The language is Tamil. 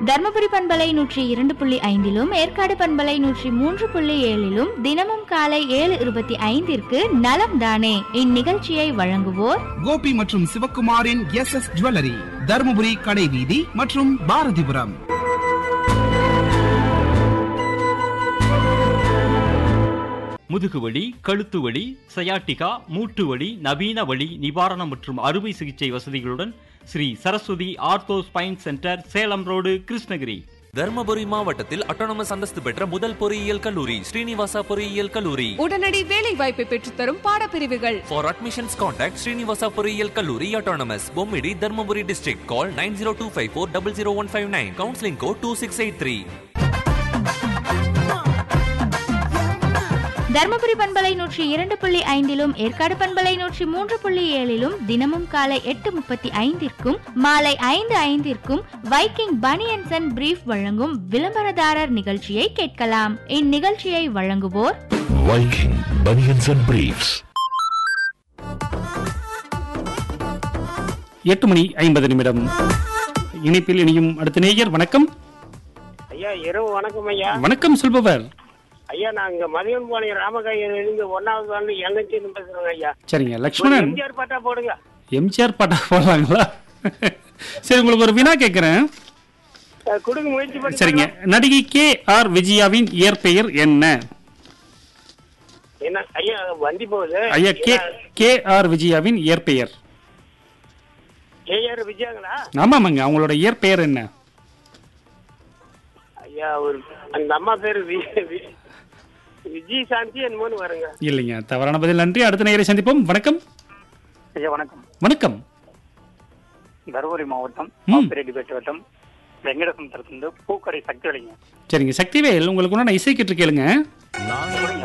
தர்மபுரி பண்பலை நூற்றி இரண்டு புள்ளி ஐந்திலும் ஏற்காடு பண்பலை நூற்றி மூன்று புள்ளி ஏழிலும் தினமும் காலை ஏழு இருபத்தி ஐந்திற்கு நலம் தானே இந்நிகழ்ச்சியை வழங்குவோர் கோபி மற்றும் சிவக்குமாரின் எஸ் எஸ் ஜுவல்லரி தருமபுரி கடைவீதி மற்றும் பாரதிபுரம் முதுகுவலி கழுத்து வலி சயாட்டிகா மூட்டு வலி நவீன வலி நிவாரணம் மற்றும் அறுவை சிகிச்சை வசதிகளுடன் Sri Saraswathi ortho spine centre Salem road Krishnagiri Dharmapuri மாவட்டத்தில் அட்டானமஸ் அந்தஸ்து பெற்ற முதல் பொறியியல் கல்லூரி ஸ்ரீனிவாசா பொறியியல் கல்லூரி உடனடி வேலை வாய்ப்பை பெற்றுத்தரும் பாடப்பிரிவுகள் ஃபார் அட்மிஷன்ஸ் கான்டாக்ட் ஸ்ரீனிவாசா பொறியியல் கல்லூரி autonomous Bommidi Dharmapuri district call nine zero two five four double zero one five nine counselling code two six eight three Dharmapuri பண்பலை நூற்றி இரண்டு புள்ளி ஐந்திலும் ஏற்காடு பண்பலை நூற்றி மூன்று புள்ளி ஏழிலும் தினமும் காலை எட்டு முப்பத்தி ஐந்திற்கும் மாலை ஐந்து ஐந்திற்கும் வைக்கிங் பனியன்சன் அண்ட் பிரீஃப் வழங்கும் விளம்பரதாரர் நிகழ்ச்சியை கேட்கலாம் இந்நிகழ்ச்சியை வழங்குவோர் Viking Bunions and Briefs. எட்டு மணி ஐம்பது நிமிடம் இணைப்பில் இணையும் அடுத்த நேயர் வணக்கம் ஐயா இரவு வணக்கம் ஐயா வணக்கம் சொல்பவர் ஐயா நான் இங்க மதியன்பாளையம் ராமகாயிலிருந்து ஒன்னாவது வந்து எண்ணூத்தி பேசுறேங்க ஐயா சரிங்க ஒரு லக்ஷ்மணன் எம்ஜிஆர் பாட்டா போடுங்க எம்ஜிஆர் பாட்டா போடலாங்களா சரி உங்களுக்கு ஒரு வினா கேட்கிறேன் அஹ் கொடுங்க முயற்சி பண்ணி சரிங்க நடிகை கே ஆர் விஜயாவின் இயற்பெயர் என்ன என்ன ஐயா வண்டி போகுது ஐயா கே கே ஆர் விஜயாவின் இயற்பெயர் ஏஆர் விஜயாங்களா ஆமாமாங்க அவங்களோட இயற்பெயர் என்ன ஐயா ஒரு அந்த அம்மா பேரு வி- வி- விஜய் சாந்தி என்னமோன்னு வருங்க இல்லைங்க தவறான பதில் நன்றி அடுத்த நேயரை சந்திப்போம் வணக்கம் ஐயா வணக்கம் வணக்கம் தருமபுரி மாவட்டம் ம். ஆப்பிரெட்டிப்பேட்டை வட்டம் வெங்கடசமுத்திரத்திலிருந்து பூக்கடை சக்தி வழிங்க சரிங்க சக்திவேல் உங்களுக்கு ஒன்று இசை கேட்டு கேளுங்க சொல்லுங்க